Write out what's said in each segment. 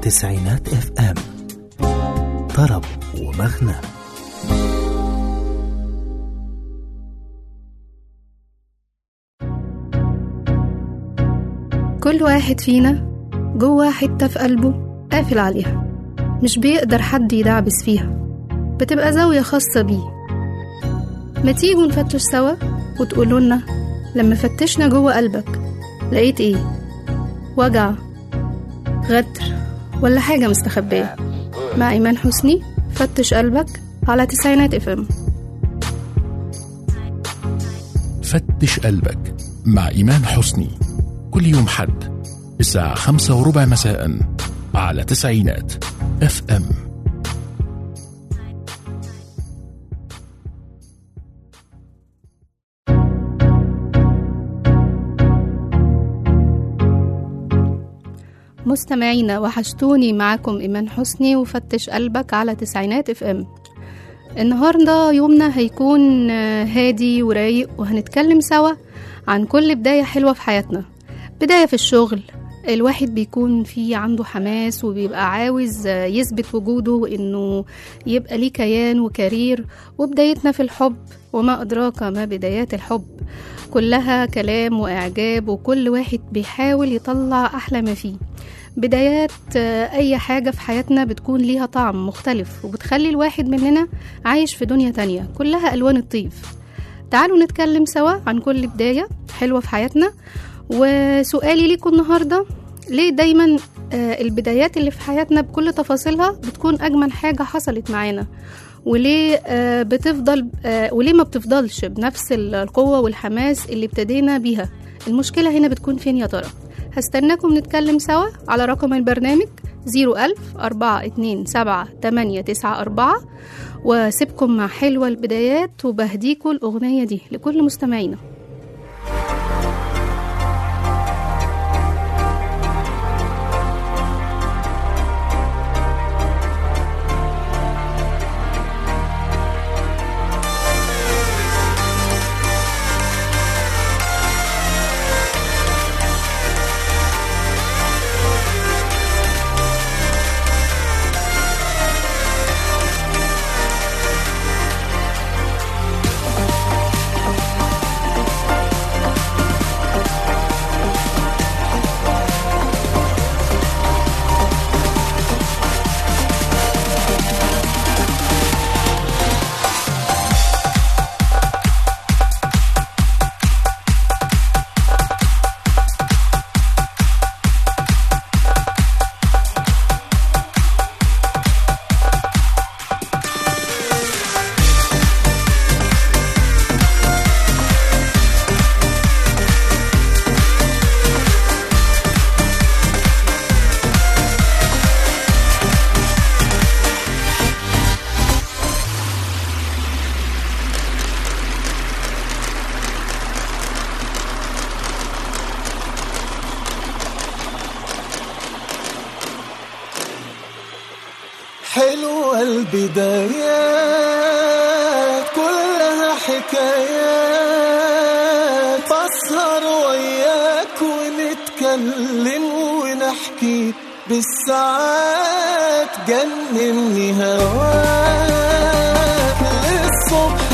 تسعينات اف ام طرب ومغنى كل واحد فينا جوه حتة في قلبه قافل عليها مش بيقدر حد يدعبس فيها بتبقى زاوية خاصة بيه ما تيجوا نفتش سوا وتقولوا لنا لما فتشنا جوه قلبك لقيت ايه وجع غدر ولا حاجة مستخبية مع إيمان حسني فتش قلبك على تسعينات اف ام فتش قلبك مع إيمان حسني كل يوم حد الساعة خمسة وربع مساء على تسعينات اف ام مستمعينا وحشتوني معاكم إيمان حسني وفتش قلبك على تسعينات اف ام النهاردة يومنا هيكون آه، هادي ورايق وهنتكلم سوا عن كل بداية حلوة في حياتنا بداية في الشغل الواحد بيكون فيه عنده حماس وبيبقى عاوز آه، يثبت وجوده وإنه يبقى ليه كيان وكارير وبدايتنا في الحب وما أدراك ما بدايات الحب كلها كلام وإعجاب وكل واحد بيحاول يطلع أحلى ما فيه بدايات آه، أي حاجة في حياتنا بتكون ليها طعم مختلف وبتخلي الواحد مننا عايش في دنيا تانية كلها ألوان الطيف تعالوا نتكلم سوا عن كل بداية حلوة في حياتنا وسؤالي ليكم النهاردة ليه دايما آه، البدايات اللي في حياتنا بكل تفاصيلها بتكون أجمل حاجة حصلت معانا وليه آه، بتفضل آه، وليه ما بتفضلش بنفس القوة والحماس اللي ابتدينا بيها المشكلة هنا بتكون فين يا ترى هستناكم نتكلم سوا على رقم البرنامج 01000 427 894 وسيبكم مع حلوة البدايات وبهديكوا الأغنية دي لكل مستمعينا حلوة البدايات كلها حكايات بسهر وياك ونتكلم ونحكي بالساعات جنني هواك للصبح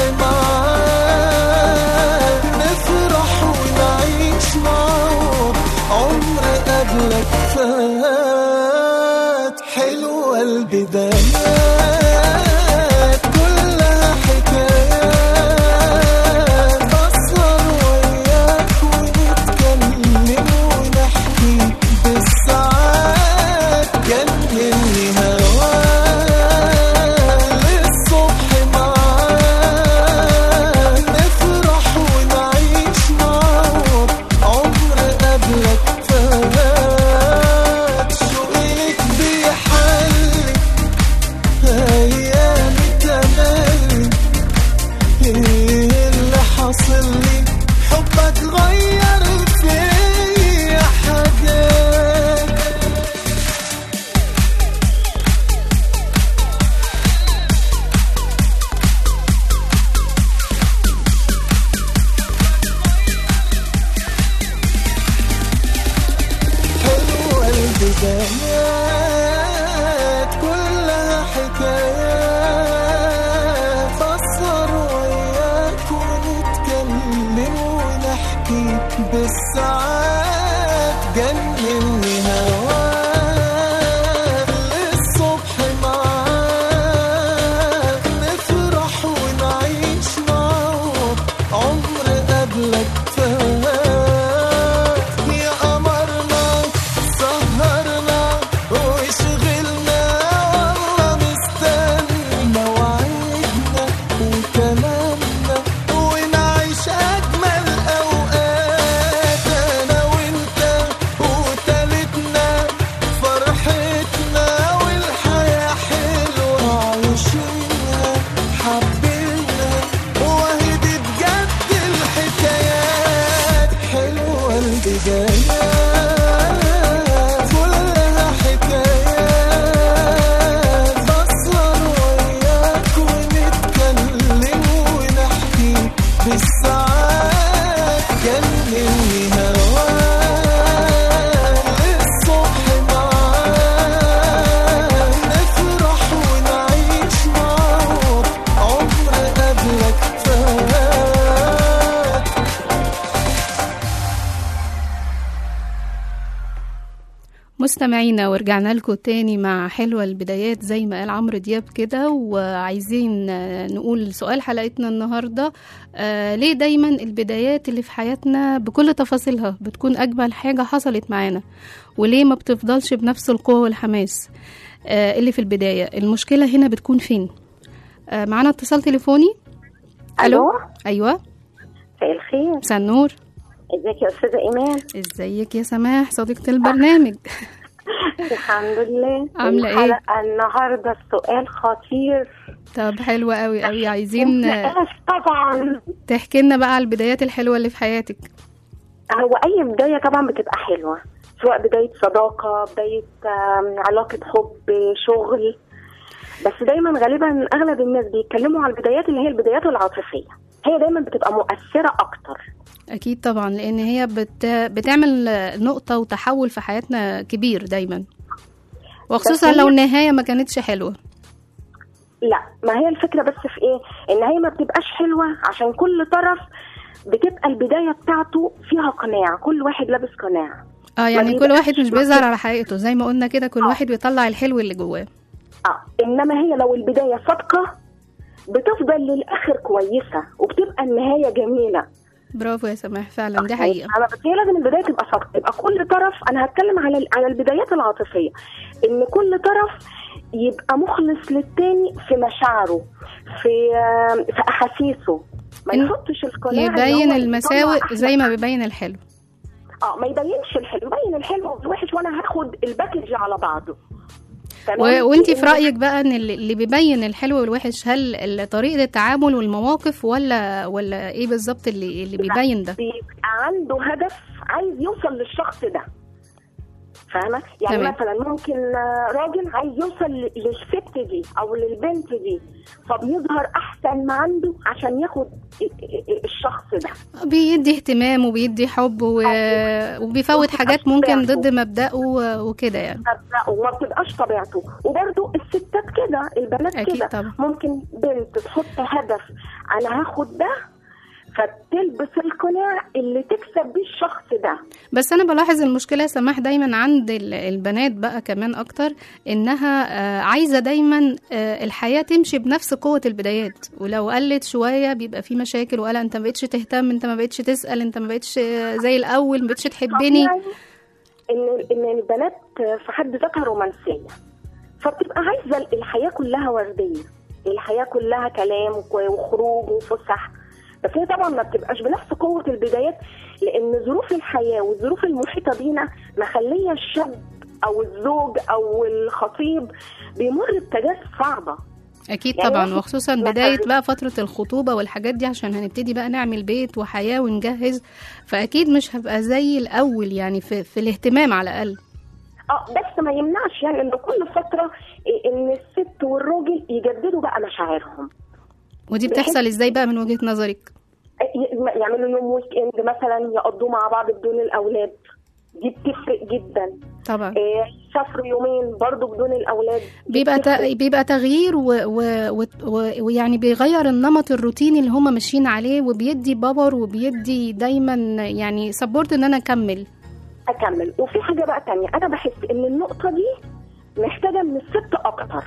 معاك نفرح ونعيش معاك عمر قبلك فات حلوة البدايات كلها حكايات بسهر وياك ونتكلم ونحكي بالساعات جنني هواك للصبح معاك نفرح ونعيش معاك عمر قبلك فات شوقك بيحلي ايام تملي ايه اللي حاصل لي حبك غير فيا حاجات حلوة البدايات بالساعات جنني هواك للصبح معاك نفرح ونعيش معاك عمر قبلك فات يا قمرنا سهرنا وشغلنا والله مستني مواعيدنا وكلامنا ونعيش أجمل أوقات أنا وأنت وتالتنا فرحتنا والحياة حلوة عايشينها حبينا وهي دي بجد الحكايات حلوة البدايات كلها حكايات بسهر وياك ونتكلم ونحكي بالساعات جنني هواك للصبح معاك نفرح ونعيش معاك عمر قبلك فات مستمعينا ورجعنا لكم تاني مع حلوة البدايات زي ما قال عمرو دياب كده وعايزين آه، نقول سؤال حلقتنا النهاردة آه ليه دايما البدايات اللي في حياتنا بكل تفاصيلها بتكون أجمل حاجة حصلت معانا وليه ما بتفضلش بنفس القوة والحماس آه اللي في البداية المشكلة هنا بتكون فين آه معانا اتصال تليفوني الو أيوة مساء الخير مساء النور ازيك يا استاذه ايمان ازيك يا سماح صديقة البرنامج الحمد لله عاملة إيه؟ الحلقة النهارده السؤال خطير طب حلوة قوي قوي عايزين آه، متنقاش طبعا تحكي لنا بقى على البدايات الحلوة اللي في حياتك هو اي بدايه طبعا بتبقى حلوه سواء بدايه صداقه بدايه آم، علاقه حب شغل بس دايما غالبا اغلب الناس بيتكلموا على البدايات اللي هي البدايات العاطفيه هي دايما بتبقى مؤثره اكتر أكيد طبعا لأن هي بت... بتعمل نقطة وتحول في حياتنا كبير دايما وخصوصا بس هي- لو النهاية ما كانتش حلوة لا ما هي الفكرة بس في ايه ان هي ما بتبقاش حلوة عشان كل طرف بتبقى البداية بتاعته فيها قناع كل واحد لابس قناع اه يعني ما كل واحد بيبقاش مش بيظهر على حقيقته زي ما قلنا كده كل واحد بيطلع الحلو اللي جواه اه انما هي لو البداية صادقة بتفضل للاخر كويسة وبتبقى النهاية جميلة برافو يا سماح فعلا دي حقيقة أنا بس هي لازم البداية تبقى صادقة يبقى كل طرف انا هتكلم على ال- على البدايات العاطفية ان كل طرف يبقى مخلص للتاني في مشاعره في آم، في احاسيسه ما إن- يحطش القناع اللي يبين هو المساوئ يطلع زي أحسن ما بيبين الحلو اه ما يبينش الحلو يبين الحلو والوحش وانا هاخد الباكج على بعضه تمام؟ و... وانتي في لأن رأيك بقى ان اللي اللي بيبين الحلو والوحش هل ال- طريقة التعامل والمواقف ولا ولا ايه بالظبط اللي اللي بيبين ده بيبقى عنده هدف عايز يوصل للشخص ده فاهمة؟ يعني تمام. مثلا ممكن آه، راجل عايز يوصل ل- للست دي او للبنت دي فبيظهر احسن ما عنده عشان ياخد ال- ال- الشخص ده بيدي اهتمام وبيدي حب و... وبيفوت حاجات ممكن ضد مبدأه و- وكده يعني لا وما بتبقاش طبيعته وبرده الستات كده البنات أكيد كده طبعا. ممكن بنت تحط هدف انا هاخد ده فتلبس القناع اللي تكسب بيه الشخص ده بس انا بلاحظ المشكله يا سماح دايما عند ال- البنات بقى كمان اكتر انها آه، عايزه دايما آه، الحياه تمشي بنفس قوه البدايات ولو قلت شويه بيبقى في مشاكل وقال انت ما بقتش تهتم انت ما بقتش تسال انت ما بقتش آه، زي الاول ما بقتش تحبني طبيعي ان ان البنات في حد ذاتها رومانسيه فبتبقى عايزه الحياه كلها ورديه الحياه كلها كلام وك- وخروج وفسح بس هي طبعا ما بتبقاش بنفس قوه البدايات لان ظروف الحياه والظروف المحيطه بينا مخليه الشاب او الزوج او الخطيب بيمر بتجارب صعبه اكيد يعني طبعا واحد وخصوصا مثلاً- بدايه بقى فتره الخطوبه والحاجات دي عشان هنبتدي بقى نعمل بيت وحياه ونجهز فاكيد مش هبقى زي الاول يعني في, في الاهتمام على الاقل اه بس ما يمنعش يعني ان كل فتره إيه، ان الست والراجل يجددوا بقى مشاعرهم ودي بتحصل ازاي بقى من وجهه نظرك ي- يعملوا يوم ويك اند مثلا يقضوا مع بعض بدون الاولاد دي بتفرق جدا طبعا إيه سافروا يومين برضو بدون الاولاد دي بيبقى بتفرق. ت... بيبقى تغيير و... و... و... و... ويعني بيغير النمط الروتيني اللي هم ماشيين عليه وبيدي باور وبيدي دايما يعني سبورت ان انا اكمل اكمل وفي حاجه بقى تانية انا بحس ان النقطه دي محتاجه من الست اكتر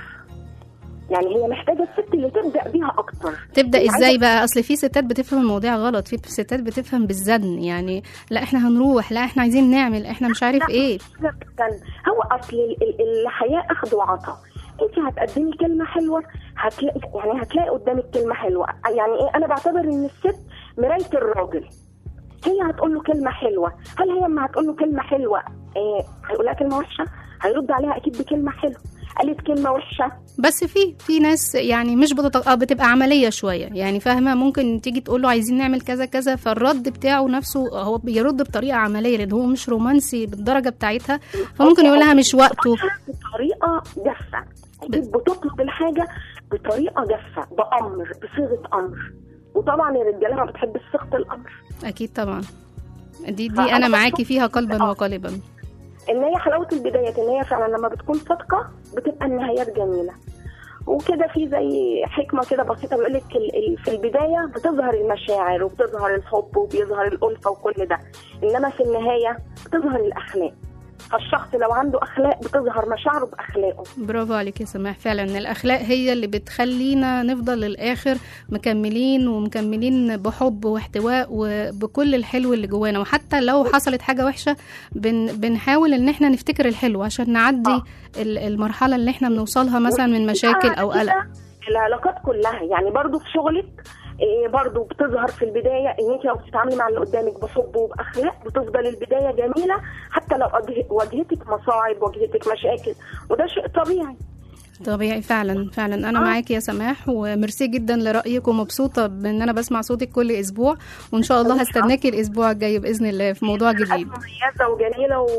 يعني هي محتاجه الست اللي تبدا بيها اكتر تبدا يعني ازاي بقى اصل في ستات بتفهم المواضيع غلط في ستات بتفهم بالزن يعني لا احنا هنروح لا احنا عايزين نعمل احنا مش عارف ايه استنى هو اصل ال- ال- الحياه اخذ وعطاء انت هتقدمي كلمه حلوه هتلاقي يعني هتلاقي قدامك كلمه حلوه يعني ايه انا بعتبر ان الست مرايه الراجل هي هتقول له كلمه حلوه هل هي لما هتقول له كلمه حلوه إيه هيقول لها كلمه وحشه هيرد عليها اكيد بكلمه حلوه قالت كلمه وحشه بس في في ناس يعني مش بتط... آه بتبقى عمليه شويه يعني فاهمه ممكن تيجي تقول له عايزين نعمل كذا كذا فالرد بتاعه نفسه هو بيرد بطريقه عمليه لان هو مش رومانسي بالدرجه بتاعتها فممكن يقول لها مش وقته بطريقه جافه اكيد بتطلب الحاجه بطريقه جافه بامر بصيغه امر وطبعا الرجاله ما بتحبش صيغه الامر اكيد طبعا دي دي فأنا انا معاكي بشوف- فيها قلبا آه. وقالبا ان هي حلاوه البدايات ان هي فعلا لما بتكون صادقه بتبقى النهايات جميله وكده في زي حكمه كده بسيطه بيقول لك في البدايه بتظهر المشاعر وبتظهر الحب وبيظهر الالفه وكل ده انما في النهايه بتظهر الاخلاق فالشخص لو عنده اخلاق بتظهر مشاعره باخلاقه برافو عليك يا سماح فعلا الاخلاق هي اللي بتخلينا نفضل للاخر مكملين ومكملين بحب واحتواء وبكل الحلو اللي جوانا وحتى لو حصلت حاجه وحشه بن بنحاول ان احنا نفتكر الحلو عشان نعدي آه. ال- المرحله اللي احنا بنوصلها مثلا من مشاكل او قلق العلاقات كلها يعني برضو في شغلك إيه برضو بتظهر في البداية ان انت لو بتتعاملي مع اللي قدامك بحب وبأخلاق بتفضل البداية جميلة حتى لو واجه- واجهتك مصاعب واجهتك مشاكل وده شيء طبيعي طبيعي فعلا فعلا انا آه. معاكي يا سماح وميرسي جدا لرايك ومبسوطه بان انا بسمع صوتك كل اسبوع وان شاء الله هستناكي الاسبوع الجاي باذن الله في موضوع جديد مميزة وجميلة و...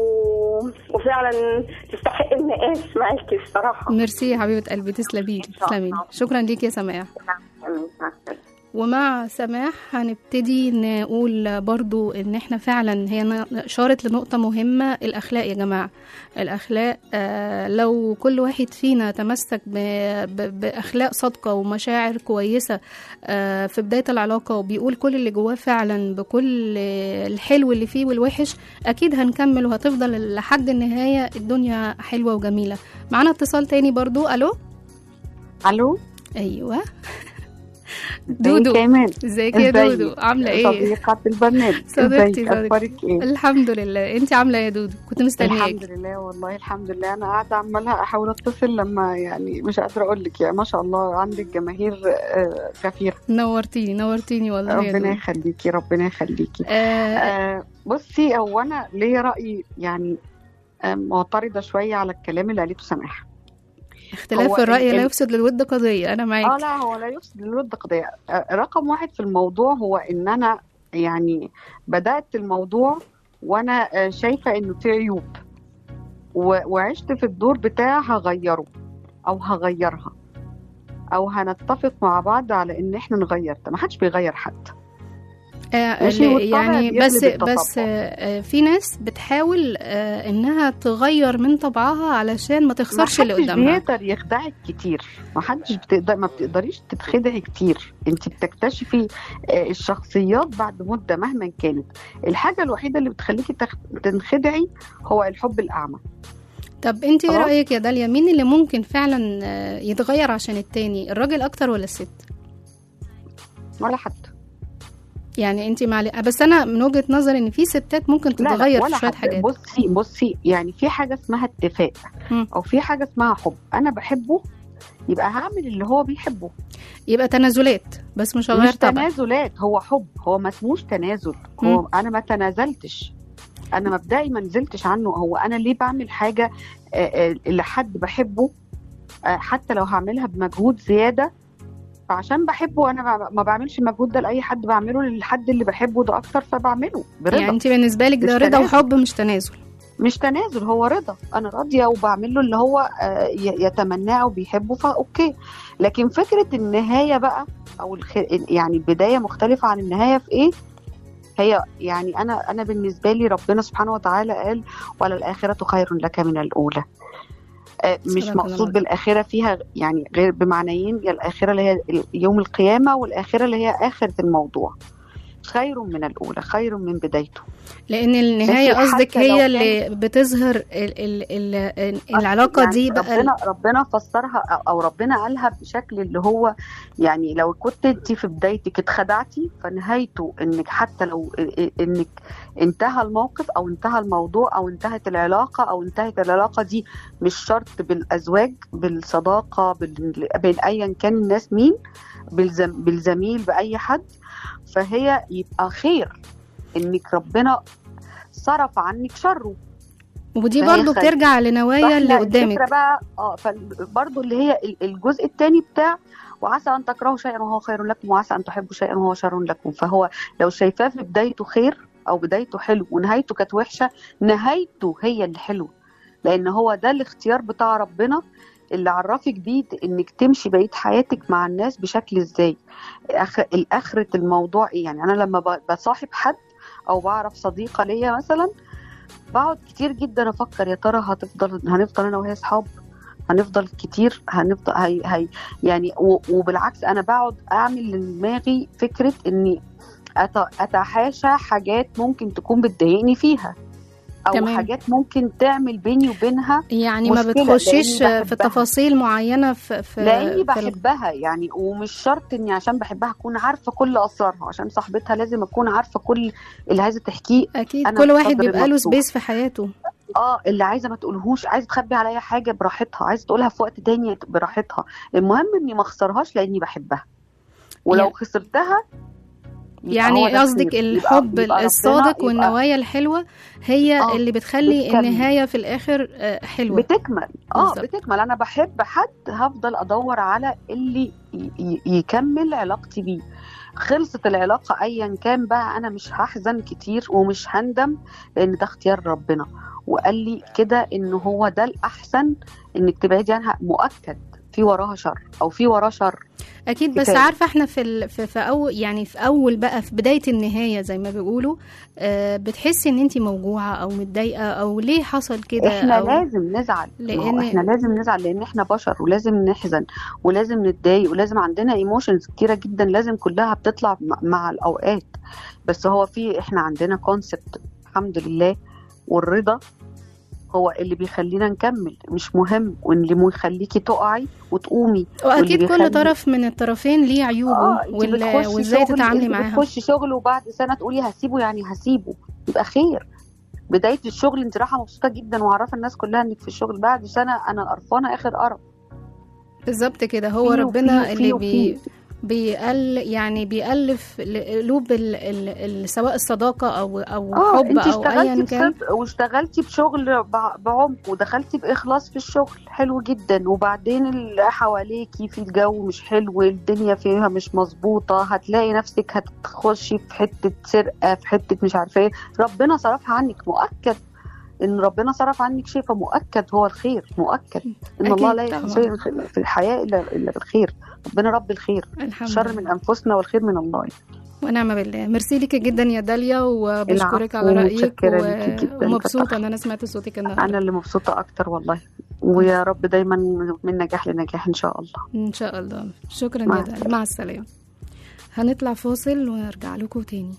وفعلا تستحق النقاش معاكي الصراحة ميرسي يا حبيبه قلبي تسلمي إن شاء تسلمي الله. شكرا ليك يا سماح مع السلامة. ومع سماح هنبتدي نقول برضو ان احنا فعلا هي ن- اشارت لنقطة مهمة الاخلاق يا جماعة الاخلاق آه لو كل واحد فينا تمسك ب- ب- باخلاق صادقة ومشاعر كويسة آه في بداية العلاقة وبيقول كل اللي جواه فعلا بكل الحلو اللي فيه والوحش اكيد هنكمل وهتفضل لحد النهاية الدنيا حلوة وجميلة معانا اتصال تاني برضو الو الو ايوه دودو دودو كمان ازيك يا ازيك؟ دودو عاملة ايه صديقة البرنامج صديقتي، ازيك صديقتي. اخبارك ايه الحمد لله انت عامله ايه يا دودو كنت مستنياك الحمد لله والله الحمد لله انا قاعده عمالها احاول اتصل لما يعني مش قادره اقول لك يعني ما شاء الله عندك جماهير آه، كثيره نورتيني نورتيني والله يا ربنا دودو يخليكي ربنا يخليكي آه آه، بصي هو انا ليا راي يعني آه، معترضه شويه على الكلام اللي قالته سماح اختلاف هو الرأي ال- لا ال- يفسد للود قضية أنا اه معاك لا هو لا يفسد للود قضيه آه، رقم واحد في الموضوع هو ان انا يعني بدات الموضوع وانا آه، شايفه انه في عيوب و- وعشت في الدور بتاع هغيره او هغيرها او هنتفق مع بعض على ان احنا نغير ده ما حدش بيغير حد آه ماشي، ل- والطبع يعني بيغلب بس التطبع. بس آه آه، في ناس بتحاول آه إنها تغير من طبعها علشان ما تخسرش اللي ما حدش قدامها بيقدر يخدعك كتير ما حدش بتقدر ما بتقدريش تتخدعي كتير انت بتكتشفي آه، الشخصيات بعد مده مهما كانت الحاجه الوحيده اللي بتخليكي تخ... تنخدعي هو الحب الاعمى طب انت ايه خلاص. رأيك يا داليا مين اللي ممكن فعلا آه، يتغير عشان التاني الراجل أكتر ولا الست ولا حد يعني انت معلي بس أنا من وجهة نظري إن في ستات ممكن لا تتغير لا في ولا شوية حد حاجات بصي بصي يعني في حاجه اسمها اتفاق مم. او في حاجه اسمها حب انا بحبه يبقى هعمل اللي هو بيحبه يبقى تنازلات بس مش هغير مش طبعا تنازلات هو حب هو ما اسموش تنازل هو انا ما تنازلتش انا مبدئي ما نزلتش عنه هو انا ليه بعمل حاجه آه، آه، لحد بحبه آه، حتى لو هعملها بمجهود زياده فعشان بحبه انا ما- ما بعملش المجهود ده لاي حد بعمله للحد اللي بحبه ده اكتر فبعمله برضا يعني انت بالنسبة لك ده مش رضا تنازل. وحب مش تنازل مش تنازل هو رضا انا راضيه وبعمل له اللي هو آه، ي- يتمناه وبيحبه فاوكي لكن فكره النهايه بقى او الخ... يعني البدايه مختلفه عن النهايه في ايه هي يعني انا انا بالنسبه لي ربنا سبحانه وتعالى قال وللآخرة خير لك من الأولى آه، مش صدق الله مقصود العظيم. بالآخرة فيها يعني غير بمعنيين هي الآخرة اللي هي يوم القيامة والآخرة اللي هي آخرة الموضوع خير من الأولى خير من بدايته لان النهايه ماشي، قصدك حتى لو هي اللي بتظهر ال ال ال العلاقه يعني دي بقى ربنا ربنا فسرها أو- او ربنا قالها بشكل اللي هو يعني لو كنت انت في بدايتك اتخدعتي فنهايته انك حتى لو انك انتهى الموقف او انتهى الموضوع او انتهت العلاقه او انتهت العلاقه دي مش شرط بالازواج بالصداقه بال- بين ايا كان الناس مين بالزم بالزميل باي حد فهي يبقى خير انك ربنا صرف عنك شره ودي فهي برضو خير. بترجع لنوايا فإحنا اللي قدامك الفكرة بقى اه فبرضه اللي هي ال- الجزء الثاني بتاع وعسى ان تكرهوا شيئا وهو خير لكم وعسى ان تحبوا شيئا وهو شر لكم فهو لو شايفاه في بدايته خير او بدايته حلو ونهايته كانت وحشه نهايته هي اللي حلوه لان هو ده الاختيار بتاع ربنا اللي عرفك بيه انك تمشي بقيه حياتك مع الناس بشكل ازاي أخ... الاخره الموضوع ايه يعني انا لما ب- بصاحب حد او بعرف صديقه ليا مثلا بقعد كتير جدا افكر يا ترى هتفضل هنفضل انا وهي اصحاب هنفضل كتير هنفضل هي هي يعني و- وبالعكس انا بقعد اعمل لدماغي فكره اني أت- اتحاشى حاجات ممكن تكون بتضايقني فيها او تمام. تمام. حاجات ممكن تعمل بيني وبينها يعني ما مشكلة، بتخشيش لأني في بحبها. تفاصيل معينه في في لاني في ال- بحبها يعني ومش شرط اني عشان بحبها اكون عارفه كل اسرارها عشان صاحبتها لازم اكون عارفه كل اللي عايزه تحكيه اكيد أنا كل واحد بقدر بيبقى له المفتوح. سبيس في حياته اه اللي عايزه ما تقولهوش عايزه تخبي عليا حاجه براحتها عايزه تقولها في وقت تاني براحتها المهم اني ما اخسرهاش لاني بحبها ولو يعني- خسرتها يبقى هو يعني ده قصدك خير. يبقى- الحب يبقى ربنا- الصادق يبقى والنوايا الحلوه هي آه، اللي بتخلي بتكمل. النهايه في الاخر آه، حلوه بتكمل اه بالظبط. بتكمل انا بحب حد هفضل ادور على اللي ي- ي- يكمل علاقتي بيه خلصت العلاقة أيا كان بقى أنا مش هحزن كتير ومش هندم لأن ده اختيار ربنا وقال لي كده إن هو ده الأحسن إنك تبعدي عنها مؤكد في وراها شر أو في وراه شر اكيد بس كفاية. عارفه احنا في ال... في, في أول يعني في اول بقى في بدايه النهايه زي ما بيقولوا آه بتحسي ان انت موجوعه او متضايقه او ليه حصل كده احنا أو لازم نزعل ما هو لأن- احنا لازم نزعل لان احنا بشر ولازم نحزن ولازم نتضايق ولازم عندنا ايموشنز كتيره جدا لازم كلها بتطلع مع- مع الاوقات بس هو في احنا عندنا كونسبت الحمد لله والرضا هو اللي بيخلينا نكمل مش مهم واللي يخليكي تقعي وتقومي واكيد واللي كل بيخلي- طرف من الطرفين ليه عيوبه اه انت وال... بتخشي وازاي شغل تتعاملي انت معاها بتخشي شغل وبعد سنه تقولي هسيبه يعني هسيبه يبقى خير بدايه الشغل انت رايحه مبسوطه جدا وعارفه الناس كلها انك في الشغل بعد سنه انا قرفانه اخر قرف بالظبط كده هو في ربنا وفي اللي وفي بي... وفي. بيقل يعني بيألف قلوب ال... ال... ال... سواء الصداقة أو أو اه حب انت أو أيا اشتغلتي كان بصدق واشتغلتي بشغل بع- بعمق ودخلتي باخلاص في الشغل حلو جدا وبعدين اللي حواليكي في الجو مش حلو الدنيا فيها مش مظبوطه هتلاقي نفسك هتخشي في حته سرقه في حته مش عارفه ايه ربنا صرفها عنك مؤكد ان ربنا صرف عنك شيء فمؤكد هو الخير مؤكد ان الله لا أكيد يخفي طبعاً. شيء في الحياه الا الا بالخير ربنا رب الخير الحمد الشر لله من انفسنا والخير من الله ونعم بالله ميرسي لك جدا يا داليا وبشكرك العفو، على رأيك متشكرة و... ليكي جداً. ومبسوطة إن أنا سمعت صوتك النهاردة انا اللي مبسوطه اكتر والله ويا رب دايما من نجاح لنجاح ان شاء الله إن شاء الله شكرا مع يا داليا مع السلامة هنطلع فاصل ونرجع لكم تاني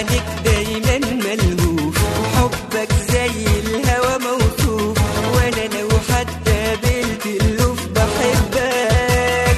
عليك دايما ملهوف حبك زي الهوى موصوف وانا لو حتى قابلت اللوف بحبك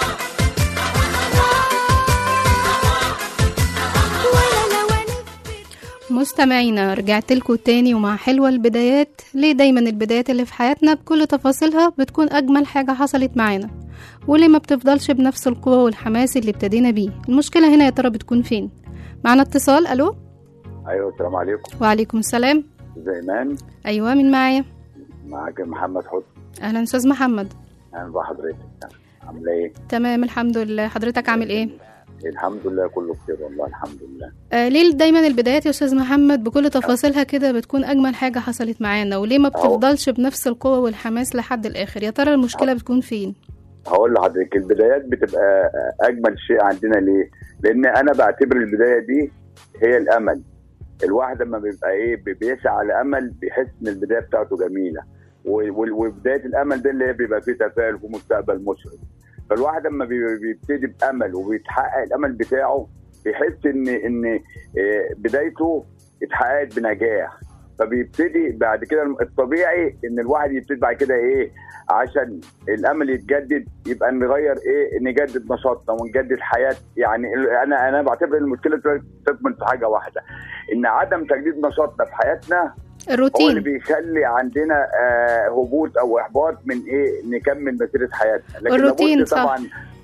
مستمعينا رجعت لكم تاني ومع حلوة البدايات ليه دايما البدايات اللي في حياتنا بكل تفاصيلها بتكون أجمل حاجة حصلت معانا وليه ما بتفضلش بنفس القوة والحماس اللي ابتدينا بيه المشكلة هنا يا ترى بتكون فين معنا اتصال ألو ايوه السلام عليكم وعليكم السلام ازي ايمان أيوة مين معايا معاك محمد حسني أهلا أستاذ محمد اهلا بحضرتك عامله ايه؟ تمام الحمد لله حضرتك عامل إيه؟ الحمد لله كله بخير والله الحمد لله آه ليه دايما البدايات يا استاذ محمد بكل تفاصيلها كده بتكون اجمل حاجه حصلت معانا وليه ما بتفضلش بنفس القوه والحماس لحد الاخر يا ترى المشكله بتكون فين هقول لحضرتك البدايات بتبقى اجمل شيء عندنا ليه؟ لان انا بعتبر البدايه دي هي الامل الواحد لما بيبقى ايه بي- بيسعى على امل بيحس ان البدايه بتاعته جميله و- و- وبدايه الامل ده اللي هي بيبقى فيه تفاؤل ومستقبل مشرق فالواحد لما بي- بيبتدي بامل وبيتحقق الامل بتاعه بيحس ان ان آه، بدايته اتحققت بنجاح فبيبتدي بعد كده الطبيعي ان الواحد يبتدي بعد كده ايه عشان الامل يتجدد يبقى نغير ايه نجدد نشاطنا ونجدد حياه يعني ال- انا انا بعتبر المشكله تكمن في حاجه واحده ان عدم تجديد نشاطنا في حياتنا هو اللي الروتين بيخلي عندنا آه هبوط او احباط من ايه نكمل مسيره حياتنا لكن الروتين، لابد صح. طبعا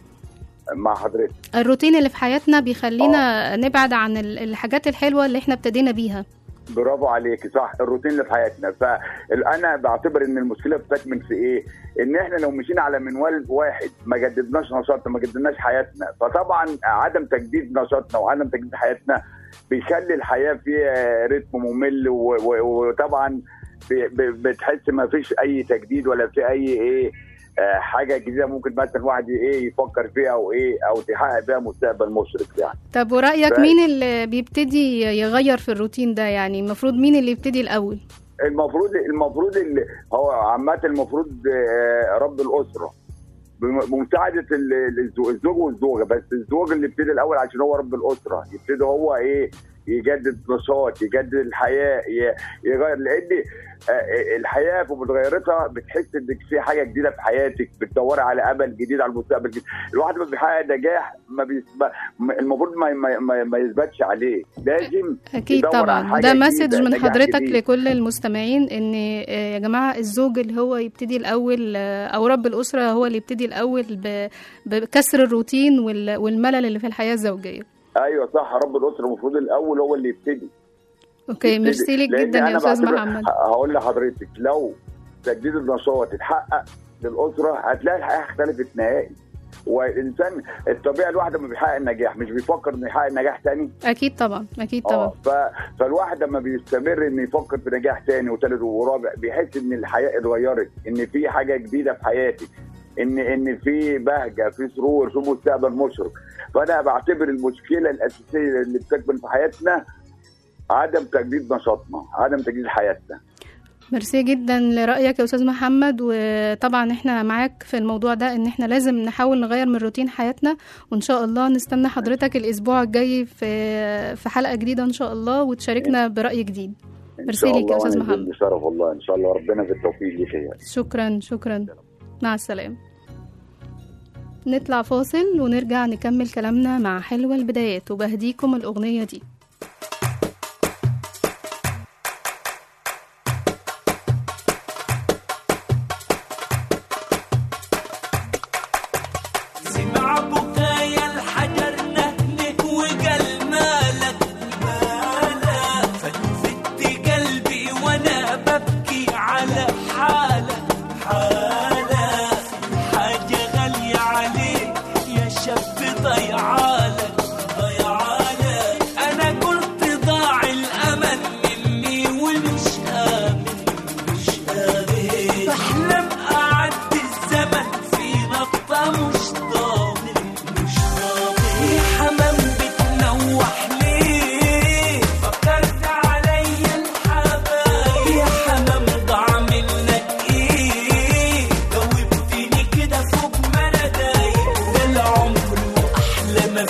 مع حضرتك الروتين اللي في حياتنا بيخلينا نبعد عن ال- الحاجات الحلوه اللي احنا ابتدينا بيها برافو عليك صح الروتين اللي في حياتنا فانا بعتبر ان المشكله بتكمن في ايه؟ ان احنا لو مشينا على منوال واحد ما جددناش نشاطنا ما جددناش حياتنا فطبعا عدم تجديد نشاطنا وعدم تجديد حياتنا بيخلي الحياه فيها رتم ممل و- و- وطبعا ب- ب- بتحس ما فيش اي تجديد ولا في اي ايه آه، حاجه جديده ممكن مثلا واحد ايه يفكر فيها او ايه او تحقق بيها مستقبل مشرق يعني طب ورايك ف- مين اللي بيبتدي يغير في الروتين ده يعني المفروض مين اللي يبتدي الاول المفروض المفروض اللي هو عامة المفروض آه، رب الأسرة بم- بمساعدة ال- الزو- الزوج والزوجة بس الزوج اللي يبتدي الأول عشان هو رب الأسرة يبتدي هو إيه يجدد نشاط يجدد الحياة ي- يغير لأن آه، الحياة في متغيرتها بتحس إنك في حاجة جديدة في حياتك بتدوري على أمل جديد على المستقبل جديد الواحد لما بيحقق نجاح ما بيس... ما- المفروض ما, ما, ما, ما يثبتش عليه لازم اكيد يدور على طبعا حاجة ده جديدة، مسج من نجاح حضرتك جديد. لكل المستمعين ان آه، يا جماعه الزوج اللي هو يبتدي الاول آه، او رب الاسره هو اللي يبتدي الاول ب- بكسر الروتين وال- والملل اللي في الحياه الزوجيه ايوه صح رب الاسره المفروض الاول هو اللي يبتدي اوكي يبتدي. ميرسي ليك لأن جدا يا أنا استاذ بعتبر- محمد ه- هقول لحضرتك لو تجديد النشاط اتحقق للاسره هتلاقي الحياه اختلفت نهائي والانسان الطبيعي الواحد لما بيحقق النجاح مش بيفكر انه يحقق نجاح تاني اكيد طبعا اكيد طبعا اه ف... فالواحد لما بيستمر انه يفكر في نجاح تاني وتالت ورابع بيحس ان الحياه اتغيرت ان في حاجه جديده في حياتي ان ان في بهجه في سرور في مستقبل مشرق فانا بعتبر المشكله الاساسيه اللي بتكمن في حياتنا عدم تجديد نشاطنا عدم تجديد حياتنا ميرسي جدا لرأيك يا أستاذ محمد وطبعا احنا معاك في الموضوع ده ان احنا لازم نحاول نغير من روتين حياتنا وان شاء الله نستنى حضرتك الأسبوع الجاي في في حلقة جديدة ان شاء الله وتشاركنا برأي جديد ان ميرسي شاء ليك الله يا أستاذ وأنا محمد. بشرف والله ان شاء الله ربنا بالتوفيق ليك يا شكرا شكرا مع السلامة نطلع فاصل ونرجع نكمل كلامنا مع حلوة البدايات وبهديكم الأغنية دي سمع بكايا الحجر نهنه وقال مالك مالك فلفت قلبي وانا ببكي على حالك حالك حاجة غالية عليك يا شاب ضيعالك ضيعالك انا قلت ضاع الامل مني ومش امن مش قادر بحلم اعدي الزمن في نقطة مش ضامن مش ضامن يا حمام بتنوح ليه فكرت عليا الحبايب يا حمام ضاع منك ايه جاوبتني كده فوق ما انا دايق ده العمر واحلى ما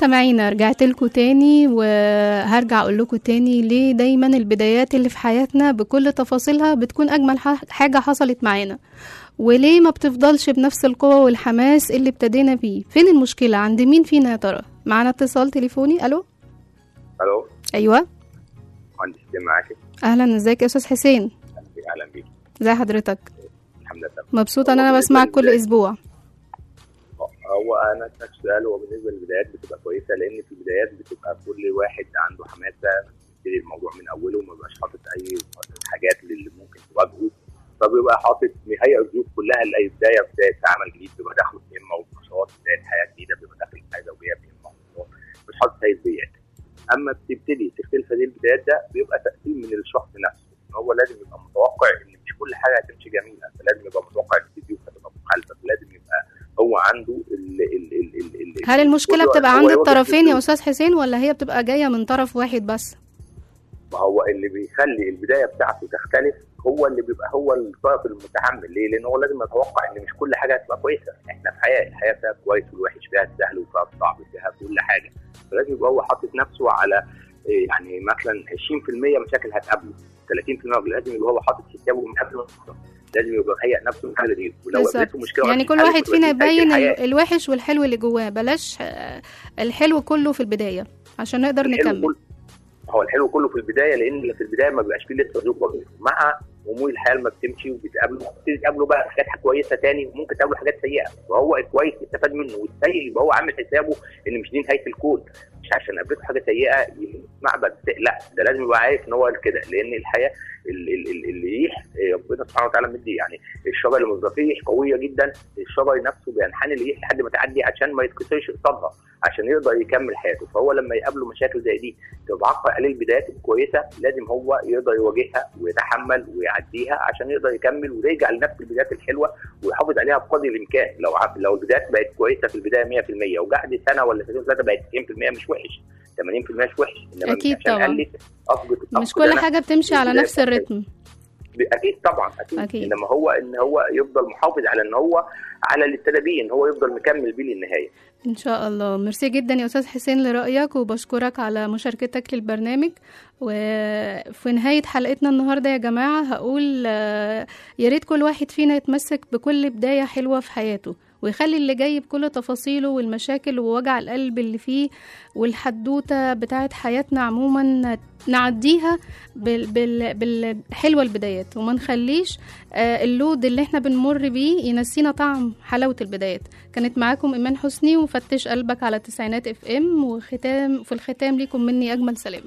مستمعينا رجعت لكم تاني وهرجع اقول لكم تاني ليه دايما البدايات اللي في حياتنا بكل تفاصيلها بتكون اجمل ح- حاجه حصلت معانا وليه ما بتفضلش بنفس القوه والحماس اللي ابتدينا بيه فين المشكله عند مين فينا يا ترى معانا اتصال تليفوني الو الو ايوه مهندس حسين معاك اهلا ازيك يا استاذ حسين اهلا بيك ازي حضرتك الحمد لله تمام. مبسوطه ان هو انا بالنسبة بسمعك كل للبداية- اسبوع هو انا اسالك سؤال هو بالنسبه للبدايات بتبقى كويسه لان في البدايات بتبقى كل واحد عنده حماسه يبتدي الموضوع من اوله وما بيبقاش حاطط اي حاجات اللي ممكن تواجهه فبيبقى حاطط مهيئ الظروف كلها لاي بدايه بدايه عمل جديد بيبقى داخله في همه ونشاط بدايه حياه جديده بيبقى داخل في حياه زوجيه بهمه ونشاط مش حاطط اي بدايات اما بتبتدي تختلف هذه البدايات ده بيبقى تقسيم من الشخص نفسه ان هو لازم يبقى متوقع ان مش كل حاجه هتمشي جميله فلازم يبقى متوقع ان في ضيوف هتبقى مخالفه فلازم يبقى هو عنده ال ال ال ال ال هل المشكله كل وقت بتبقى هو عند يواجه الطرفين يا الظروف. استاذ حسين ولا هي بتبقى جايه من طرف واحد بس ما هو اللي بيخلي البدايه بتاعته تختلف هو اللي بيبقى هو الطرف المتحمل ليه؟ لان هو لازم يتوقع ان مش كل حاجه هتبقى كويسه، احنا في حياه الحياه فيها كويس والوحش فيها السهل وفيها الصعب فيها كل حاجه، فلازم يبقى هو حاطط نفسه على إيه، يعني مثلا 20% مشاكل هتقابله 30% لازم يبقى هو حاطط حسابه من قبل ما يحصل. لازم يبقى مهيئ نفسه للحاجه دي ولو بالظبط. قابلته مشكله يعني ولا كل حاجة، واحد تبقى فينا دي بداية يبين الحياة. ال- الوحش والحلو اللي جواه بلاش آه، الحلو كله في البداية عشان نقدر الحلو نكمل كله هو الحلو كله في البدايه لان في البدايه ما بيبقاش فيه لسه ظروف وظيفه مع امور الحياه لما بتمشي وبتقابله بتبتدي تقابله بقى حاجات كويسه تاني وممكن تقابله حاجات سيئه وهو الكويس يستفاد منه والسيء يبقى هو عامل حسابه ان مش دي نهايه الكون مش عشان قابلته حاجه سيئه يسمع بس لا ده لازم يبقى عارف ان هو كده لان الحياه ال- ال- ال- الريح إيه، ربنا سبحانه وتعالى مدي يعني الشجر اللي مصدر ريح قويه جدا الشجر نفسه بينحني الريح لحد ما تعدي عشان ما يتكسرش قصادها عشان يقدر يكمل حياته فهو لما يقابله مشاكل زي دي تتعقد عليه البدايات الكويسه لازم هو يقدر يواجهها ويتحمل ويعديها عشان يقدر يكمل ويرجع لنفس البدايات الحلوه ويحافظ عليها بقدر الامكان لو ع- لو البدايات بقت كويسه في البدايه 100% وقعد سنه ولا سنتين ثلاثه بقت 90% مش وحش 80% مش وحش انما أكيد مش عشان طبعا. قلت افقد مش أفقد كل أنا حاجة بتمشي على البداية نفس الريتم اكيد طبعا اكيد, أكيد. انما هو ان هو يفضل محافظ على ان هو على اللي ابتدى بيه ان هو يفضل مكمل بيه للنهايه إن شاء الله ميرسي جدا يا أستاذ حسين لرأيك وبشكرك على مشاركتك للبرنامج وفي نهاية حلقتنا النهاردة يا جماعة هقول آه، يا ريت كل واحد فينا يتمسك بكل بداية حلوة في حياته ويخلي اللي جاي بكل تفاصيله والمشاكل ووجع القلب اللي فيه والحدوتة بتاعت حياتنا عموما نعديها بال بال بالحلوة البدايات وما نخليش آه، اللود اللي احنا بنمر بيه ينسينا طعم حلاوة البدايات كانت معاكم إيمان حسني وفتش قلبك على تسعينات اف ام وختام في الختام ليكم مني أجمل سلام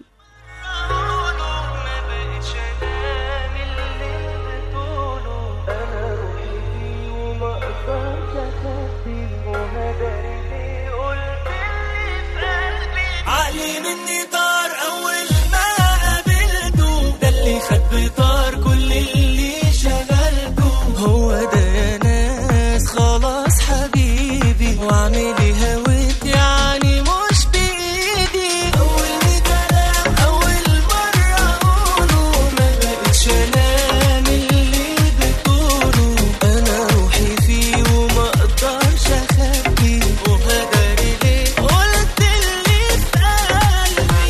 عقلي مني طار اول ما قابلته ده اللي خد بطار كل اللي شغلته هو ده يا ناس خلاص حبيبي واعملي هويت يعني مش بايدي اول كلام اول مره اقوله ما بقتش انام اللي بتقوله انا روحي فيه وما اقدرش اخبي وهداري ليه قلت اللي في قلبي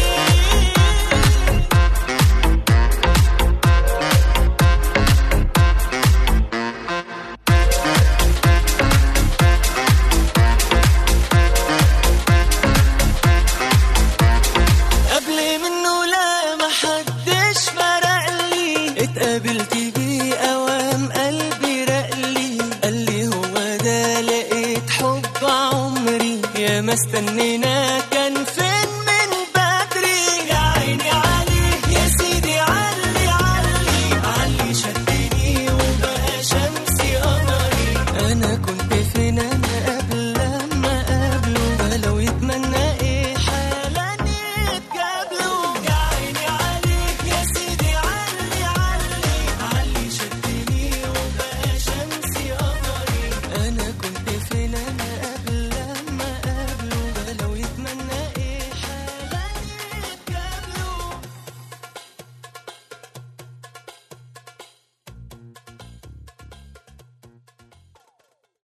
قبل منه لا محدش فرق لي اتقابلت بيه اوام قلبي رقلي قال لي هو ده لقيت حب عمري يا ما استنينا